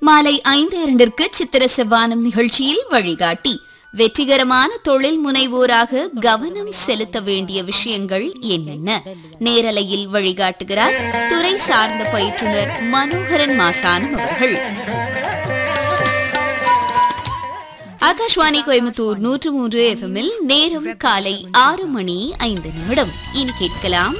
மாலை ஐந்து இரண்டிற்கு சித்திர செவ்வானம் நிகழ்ச்சியில் வழிகாட்டி வெற்றிகரமான தொழில் முனைவோராக கவனம் செலுத்த வேண்டிய விஷயங்கள் என்னென்ன நேரலையில் வழிகாட்டுகிறார் துறை சார்ந்த பயிற்றுனர் மனோகரன் மாசானம் அவர்கள் ஆகாஷ்வாணி கோயம்புத்தூர் நூற்று மூன்று எஃப்எம்மில் நேரம் காலை ஆறு மணி ஐந்து நிமிடம் இனி கேட்கலாம்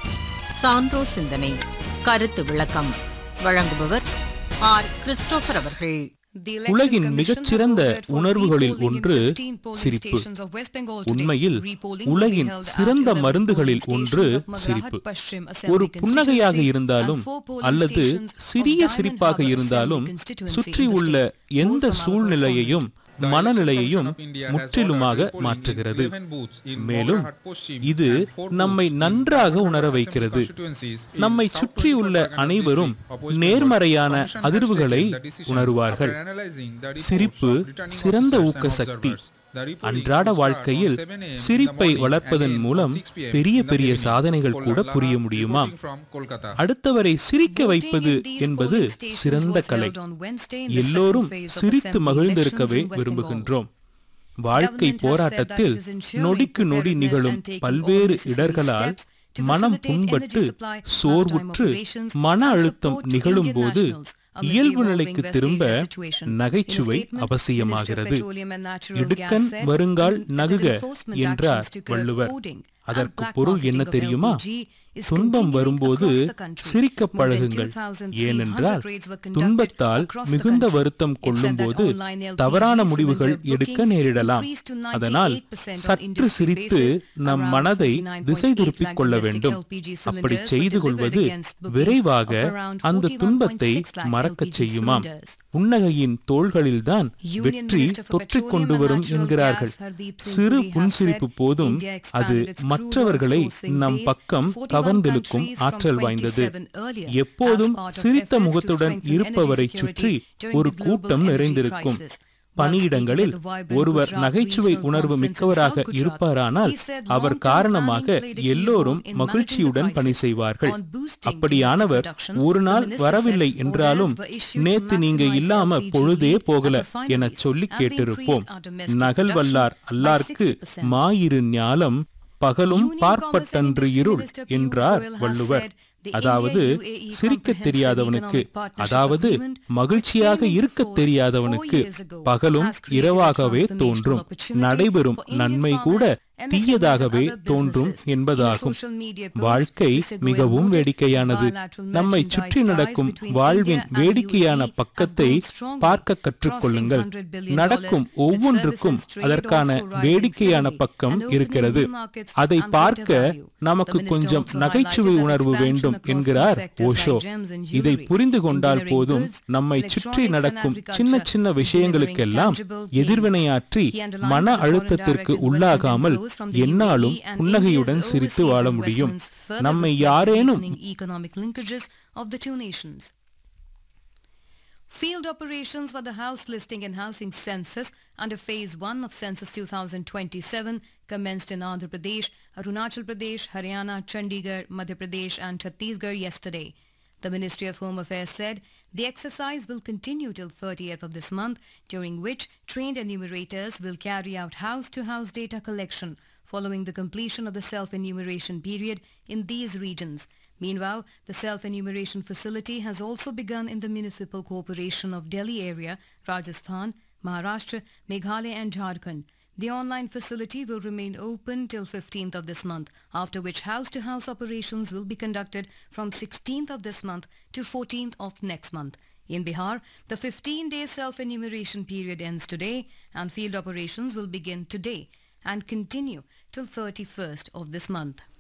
சான்றோ சிந்தனை கருத்து விளக்கம் வழங்குபவர் ஆர் கிறிஸ்டோபர் அவர்கள் உலகின் மிகச்சிறந்த உணர்வுகளில் ஒன்று சிரிப்பு உண்மையில் உலகின் சிறந்த மருந்துகளில் ஒன்று சிரிப்பு ஒரு புன்னகையாக இருந்தாலும் அல்லது சிறிய சிரிப்பாக இருந்தாலும் சுற்றி உள்ள எந்த சூழ்நிலையையும் மனநிலையையும் முற்றிலுமாக மாற்றுகிறது மேலும் இது நம்மை நன்றாக உணர வைக்கிறது நம்மை சுற்றியுள்ள அனைவரும் நேர்மறையான அதிர்வுகளை உணருவார்கள் சிரிப்பு சிறந்த ஊக்க சக்தி அன்றாட வாழ்க்கையில் சிரிப்பை வளர்ப்பதன் மூலம் பெரிய பெரிய சாதனைகள் கூட புரிய முடியுமா அடுத்தவரை சிரிக்க வைப்பது என்பது சிறந்த கலை எல்லோரும் சிரித்து மகிழ்ந்திருக்கவே விரும்புகின்றோம் வாழ்க்கை போராட்டத்தில் நொடிக்கு நொடி நிகழும் பல்வேறு இடர்களால் மனம் புண்பட்டு சோர்வுற்று மன அழுத்தம் நிகழும் போது இயல்பு நிலைக்கு திரும்ப நகைச்சுவை அவசியமாகிறது இடுக்கண் வருங்கால் நகுக என்றார் வள்ளுவர் அதற்கு பொருள் என்ன தெரியுமா துன்பம் வரும்போது சிரிக்க பழகுங்கள் ஏனென்றால் துன்பத்தால் மிகுந்த வருத்தம் கொள்ளும்போது தவறான முடிவுகள் எடுக்க நேரிடலாம் அதனால் சற்று சிரித்து நம் மனதை திசை திருப்பிக் கொள்ள வேண்டும் அப்படி செய்து கொள்வது விரைவாக அந்த துன்பத்தை மறக்கச் செய்யுமாம் புன்னகையின் தோள்களில்தான் வெற்றி தொற்றிக் கொண்டு வரும் என்கிறார்கள் சிறு புன்சிரிப்பு போதும் அது மற்றவர்களை நம் பக்கம் கவர்ந்தெழுக்கும் ஆற்றல் வாய்ந்தது எப்போதும் சிரித்த முகத்துடன் இருப்பவரை சுற்றி ஒரு கூட்டம் நிறைந்திருக்கும் பணியிடங்களில் ஒருவர் நகைச்சுவை உணர்வு மிக்கவராக இருப்பாரானால் அவர் காரணமாக எல்லோரும் மகிழ்ச்சியுடன் பணி செய்வார்கள் அப்படியானவர் ஒரு நாள் வரவில்லை என்றாலும் நேத்து நீங்க இல்லாம பொழுதே போகல என சொல்லி கேட்டிருப்போம் நகல் வல்லார் அல்லார்க்கு மாயிரு ஞாலம் பகலும் பார்ப்பட்டன்று இருள் என்றார் வள்ளுவர் அதாவது சிரிக்க தெரியாதவனுக்கு அதாவது மகிழ்ச்சியாக இருக்க தெரியாதவனுக்கு பகலும் இரவாகவே தோன்றும் நடைபெறும் நன்மை கூட தீயதாகவே தோன்றும் என்பதாகும் வாழ்க்கை மிகவும் வேடிக்கையானது நம்மை சுற்றி நடக்கும் வாழ்வின் வேடிக்கையான பக்கத்தை பார்க்க கற்றுக்கொள்ளுங்கள் நடக்கும் ஒவ்வொன்றுக்கும் அதற்கான வேடிக்கையான பக்கம் இருக்கிறது அதை பார்க்க நமக்கு கொஞ்சம் நகைச்சுவை உணர்வு வேண்டும் என்கிறார் ஓஷோ இதை புரிந்து கொண்டால் போதும் நம்மை சுற்றி நடக்கும் சின்ன சின்ன விஷயங்களுக்கெல்லாம் எதிர்வினையாற்றி மன அழுத்தத்திற்கு உள்ளாகாமல் என்னாலும் புன்னகையுடன் சிரித்து வாழ முடியும் நம்மை யாரேனும் Field operations for the house listing and housing census under phase 1 of census 2027 commenced in Andhra Pradesh, Arunachal Pradesh, Haryana, Chandigarh, Madhya Pradesh and Chhattisgarh yesterday. The Ministry of Home Affairs said the exercise will continue till 30th of this month, during which trained enumerators will carry out house-to-house data collection following the completion of the self-enumeration period in these regions. Meanwhile, the self-enumeration facility has also begun in the Municipal Corporation of Delhi area, Rajasthan, Maharashtra, Meghalaya and Jharkhand. The online facility will remain open till 15th of this month, after which house-to-house operations will be conducted from 16th of this month to 14th of next month. In Bihar, the 15-day self-enumeration period ends today and field operations will begin today and continue till 31st of this month.